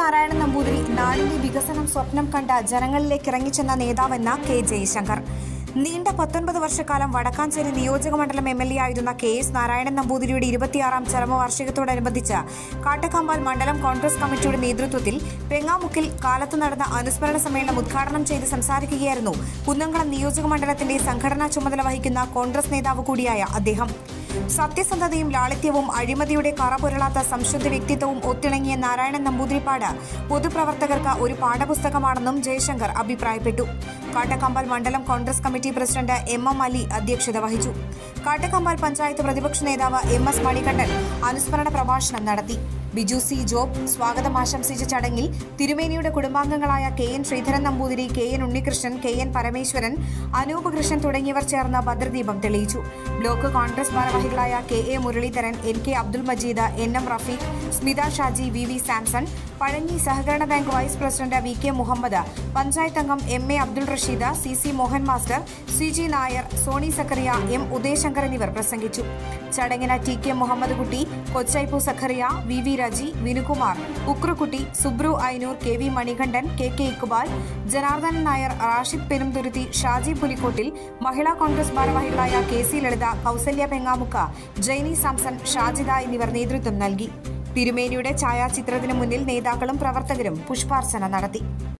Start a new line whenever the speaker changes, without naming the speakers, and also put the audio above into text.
നാരായണൻ നമ്പൂതിരി നാടിന്റെ വികസനം സ്വപ്നം കണ്ട ജനങ്ങളിലേക്ക് ഇറങ്ങിച്ചെന്ന നേതാവെന്ന കെ ജയശങ്കർ നീണ്ട പത്തൊൻപത് വർഷക്കാലം വടക്കാഞ്ചേരി നിയോജക മണ്ഡലം എം എൽ എ ആയിരുന്ന കെ എസ് നാരായണൻ നമ്പൂതിരിയുടെ ഇരുപത്തിയാറാം ചരമവാർഷികത്തോടനുബന്ധിച്ച് കാട്ടക്കമ്പാൽ മണ്ഡലം കോൺഗ്രസ് കമ്മിറ്റിയുടെ നേതൃത്വത്തിൽ പെങ്ങാമുക്കിൽ കാലത്ത് നടന്ന അനുസ്മരണ സമ്മേളനം ഉദ്ഘാടനം ചെയ്ത് സംസാരിക്കുകയായിരുന്നു കുന്നംകുളം നിയോജക മണ്ഡലത്തിന്റെ സംഘടനാ ചുമതല വഹിക്കുന്ന കോൺഗ്രസ് നേതാവ് കൂടിയായ അദ്ദേഹം സത്യസന്ധതയും ലാളിത്യവും അഴിമതിയുടെ കറപുരളാത്ത സംശുദ്ധ വ്യക്തിത്വവും ഒത്തിണങ്ങിയ നാരായണൻ നമ്പൂതിരിപ്പാട് പൊതുപ്രവർത്തകർക്ക് ഒരു പാഠപുസ്തകമാണെന്നും ജയശങ്കർ അഭിപ്രായപ്പെട്ടു കാട്ടക്കമ്പാൽ മണ്ഡലം Congress committee president M M Ali അധ്യക്ഷത വഹിച്ചു കാട്ടക്കമ്പാൽ പഞ്ചായത്ത് പ്രതിപക്ഷ നേതാവ് എം എസ് മണികണ്ഠൻ അനുസ്മരണ പ്രഭാഷണം നടത്തി ബിജു സി ജോബ് സ്വാഗതം ആശംസിച്ച ചടങ്ങിൽ തിരുമേനിയുടെ കുടുംബാംഗങ്ങളായ K N Sreedharan Namboothiri K N Unnikrishnan K N Parameswaran Anoop Krishnan തുടങ്ങിയവർ ചേർന്ന് ഭദ്രദീപം തെളിയിച്ചു ബ്ലോക്ക് കോൺഗ്രസ് ഭാരവാഹികളായ K A Muraleedharan N K Abdul Majeed N M Rafeeq Smitha Shaji V V Samson Pazhanji സഹകരണ bank vice president V K Muhammad panchayat അംഗം M A Abdul Rasheed C C Mohan master C G Nair Soni Zachariah M Udayashankar എന്നിവർ പ്രസംഗിച്ചു ചടങ്ങിന് ടി കെ മുഹമ്മദ് കുട്ടി Kochaippu Zachariah V V Reji Vinukumar Ukrukutty Subru Ainoor K V Manikandan K K Iqbal Janardhanan Nair Rashid Perumthuruthy Shaji Pulikkottil Mahila Congress ഭാരവാഹികളായ K C Lalitha Kousalya Pengamukku Jaini Samson Shajida എന്നിവർ നേതൃത്വം നൽകി തിരുമേനിയുടെ ഛായാചിത്രത്തിന് മുന്നിൽ നേതാക്കളും പ്രവർത്തകരും പുഷ്പാർച്ചന നടത്തി